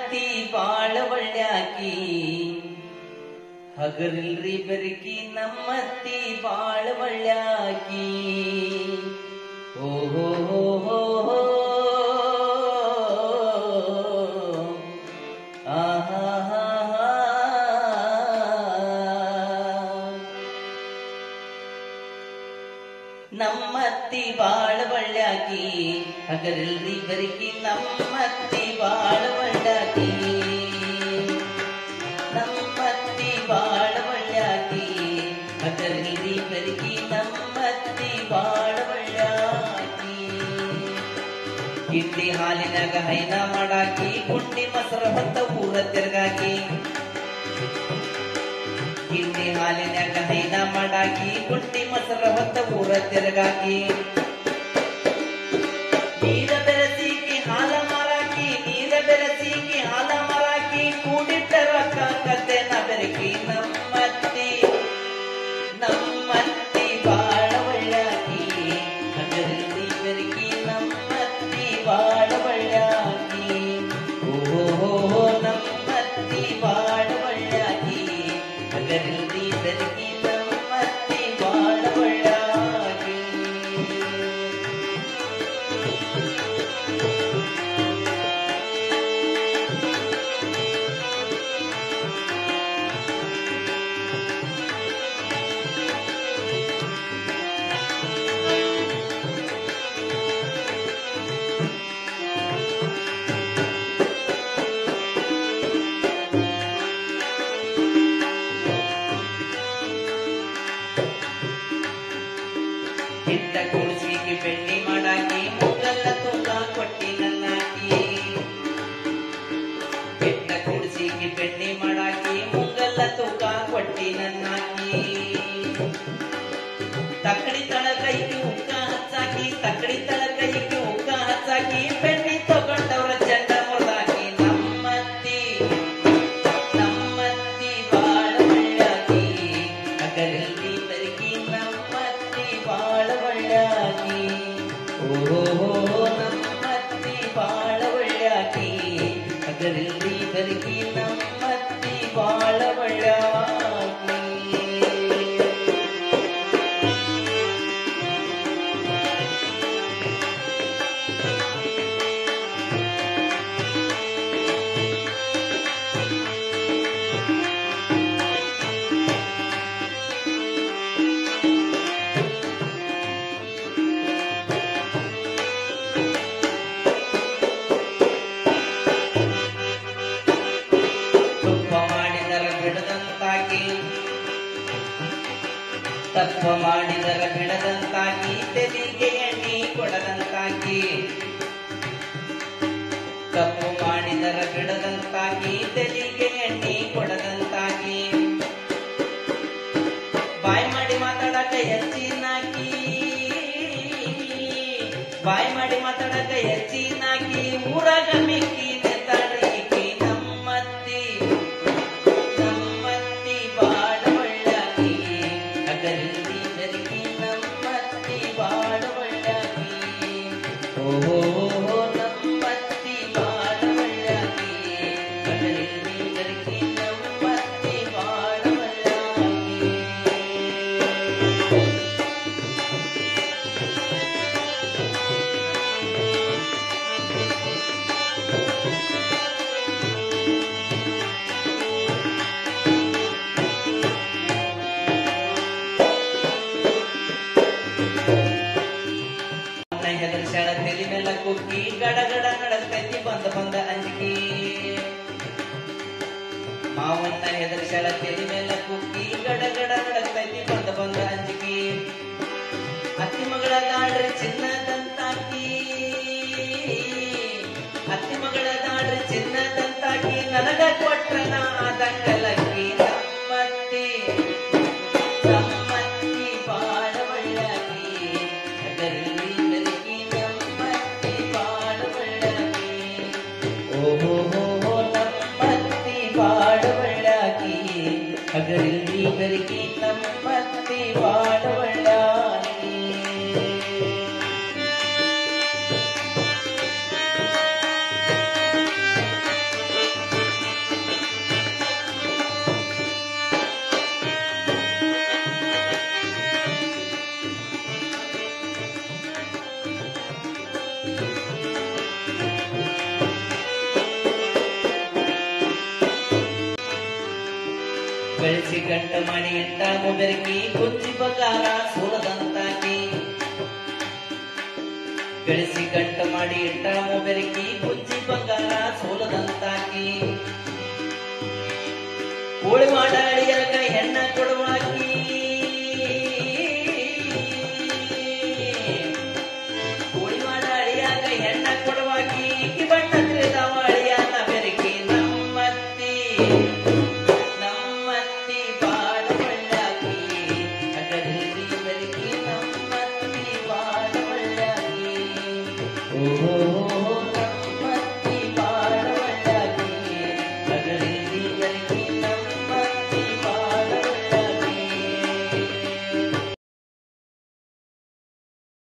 ಅತ್ತಿ ಬಾಳ ಒಳ್ಳ್ಯಾಕಿ ಹಗರಿಲ್ರಿ ಬೆರಕಿ ನಮ್ಮತ್ತಿ ಬಾಳ ಒಳ್ಳ್ಯಾಕಿ ಓಹೋ ಹೋ ಹೋ ಹೋ. ಆಹಾ ಹಾ ಹಾ. ನಮ್ಮತ್ತಿ ಬಾಳ ಒಳ್ಳ್ಯಾಕಿ ಹಗರಿಲ್ರಿ ಬೆರಕಿ ನಮ್ಮತ್ತಿ ಬಾಳ ಒಳ್ಳ್ಯಾಕಿ ನಮ್ಮತ್ತಿ ಬಾಳ ಒಳ್ಳ್ಯಾಕಿ ಹಗರಿಲ್ರಿ ಬೆರಕಿ ನಮ್ಮತ್ತಿ ಬಾಳ ಒಳ್ಳ್ಯಾಕಿ ಕಿಂಡಿ ಹಾಲಿನಾಗ ಹೈನ ಮಾಡಾಕಿ ಕುಂಡಿ ಮೊಸರ ಹೊತ್ತ ಊರ ತಿರ್ಗಾಕಿ ಕಿಂಡಿ ಹಾಲಿನಾಗ ಹೈನ ಮಾಡಾಕಿ ಕುಂಡಿ ಮೊಸರ ಹೊತ್ತ ಊರ ತಿರ್ಗಾಕಿ ನೀರ ಬೆರೆಸಿಕಿ ಹಾಲ ಮಾರಾಕಿ ನೀರ ಬೆರೆಸಿಕಿ ಹಾಲ ಮಾರಾಕಿ ಕೂಡಿಟ್ಟ ರೊಕ್ಕ ಕತ್ತೆನ ಬೆರಕಿ ನಮ್ಮತ್ತಿ ನಮ್ಮತ್ತಿ ಬಾಳ ಒಳ್ಳ್ಯಾಕಿ ಅದರಲ್ಲಿ ಬೆರಕಿ ನಮ್ಮತ್ತಿ ಬಾಳ ಒಳ್ಳ್ಯಾಕಿ ಓಹೋ ನಮ್ಮತ್ತಿ ಬಾಳ ಒಳ್ಳ್ಯಾಕಿ ಅದರಲ್ಲಿ ಬೆರಕಿ ನಮ್ಮತ್ತಿ ಬಾಳ ಒಳ್ಳ್ಯಾಕಿ ಹಿಟ್ಟ ಕುಡಿಸಿಗೆ ಬೆಣ್ಣೆ ಮಾಡಾಕಿ ಮುಗಲ್ಲ ತೂಕ ಕೊಟ್ಟಿ ನನ್ನಾಕಿ ಹಿಟ್ಟ ಕುಡಿಸಿಗೆ ಬೆಣ್ಣೆ ಮಾಡಾಕಿ ಮುಂಗಲ್ಲ ತೂಕ ಕೊಟ್ಟಿ ನನ್ನಾಕಿ ತಕ್ಕಡಿ ತಳ ಕೈಗೆ ಉಕ್ಕ ಹಚ್ಚಾಕಿ ತಕ್ಕಡಿ ತಳ ಕೈಗೆ ಉಕ್ಕ ಹಚ್ಚಾಕಿ ಬೆಣ್ಣೆ ತಗೊಂಡವ್ರ ಚಂಡ ಮುರ್ದಾಕಿ ನಮ್ಮತ್ತಿ ನಮ್ಮತ್ತಿ ಬಾಳ ಒಳ್ಳ್ಯಾಕಿ ಅಗರಲ್ಲಿ ತರಕಿ ನಮ್ಮತ್ತಿ ಬಾಳ ಒಳ್ಳ್ಯಾಕಿ ಓಹೋ ನಮ್ಮತ್ತಿ ಬಾಳ ಒಳ್ಳ್ಯಾಕಿ ಅಗರಲ್ಲಿ ತರಕಿ ನಮ್ಮತ್ತಿ ಬಾಳ ಒಳ್ಳ್ಯಾಕಿ ತುಪ್ಪ ಮಾಡಿದರ ಬಿಡದಂತಾಗಿ ತಪ್ಪ ಮಾಡಿದರ ಬಿಡದಂತಾಗಿ ತೆಲಿಗೆ ಎಣ್ಣೆ ಕೊಡದಂತಾಗಿ ತಪ್ಪು ಮಾಡಿದರ ಬಿಡದಂತಾಗಿ ತೆಲಿಗೆ ಎಣ್ಣೆ ಕೊಡದಂತಾಗಿ ಬಾಯ್ ಮಾಡಿ ಮಾತಾಡಕ ಹೆಚ್ಚಿನಾಕಿ ಬಾಯ್ ಮಾಡಿ ಮಾತಾಡಕ ಹೆಚ್ಚಿನಾಕಿ ಊರಾಗ ಮಿಕ್ಕಿ ನೆತ್ತಾಡಿಕಿ ನಮ್ಮತ್ತಿ ನಮ್ಮತ್ತಿ ಬಾಳ ಒಳ್ಳಾಕಿ ಅದರಲ್ಲಿ ಬೆರಕಿ ನಮ್ಮತ್ತಿ ಬಾಳ ಒಳ್ಳಾಕಿ ಓಹೋ ನಮ್ಮತ್ತಿ ಬಾಳ ಒಳ್ಳಾಕಿ ಅದರಲ್ಲಿ ಬೆರಕಿ ನಮ್ಮತ್ತಿ ಬಾಳ ಒಳ್ಳಾಕಿ ಅವನ ಹೆದರ್ಸ್ಯಾಳ ತಲೆ ಮೇಲೆ ಕುಕ್ಕಿ ಗಡಗಡ ನಡಸ್ತೈತಿ ಬಂದ ಬಂದ ಅಂಜಿಕಿ ಮಾವನ್ನ ಹೆದರ್ಸ್ಯಾಳ ತಲೆ ಮೇಲೆ ಕುಕ್ಕಿ ಗಡಗಡ ನಡಸ್ತೈತಿ ಬಂದ ಬಂದ ಅಂಜಿಕಿ ಅತ್ತಿ ಮಗಳ ದಾಡ್ರಿ ಚಿನ್ನದಂತಾಕಿ ಅತ್ತಿ ಮಗಳ ದಾಡ್ರಿ ಚಿನ್ನದಂತಾಕಿ ನನಗ ಕೊಟ್ರ ನಾ ದಂಗಲಕ್ಕಿ ನಮ್ಮತ್ತಿ ನಮ್ಮತ್ತಿ ಬಾಳ ಒಳ್ಳಾಕಿ ಅದರಲ್ಲಿ ಬೆರಕಿ ನಮ್ಮತ್ತಿ ಬಾಳ ಒಳ್ಳಾಕಿ ಓಹೋ ನಮ್ಮತ್ತಿ ಬಾಳ ಒಳ್ಳಾಕಿ ಅದರಲ್ಲಿ ಬೆರಕಿ ನಮ್ಮತ್ತಿ ಬಾಳ ಒಳ್ಳಾಕಿ ಬೆಳೆಸಿ ಗಂಟ ಮಾಡಿ ಎಂಟಾಮು ಬೆರಕಿ ಕುಂಚಿ ಬಂಗಾರ ಸೋಲದಂತಾಕಿ ಬೆಳೆಸಿ ಗಂಟ ಮಾಡಿ ಎಂಟಾಮು ಬೆರಕಿ ಕುಂಚಿ ಬಂಗಾರ ಸೋಲದಂತಾಕಿ ಕೋಳಿ ಮಾಡಾಳಿಯರಗ ಹೆಣ್ಣ ಕೊಡುವ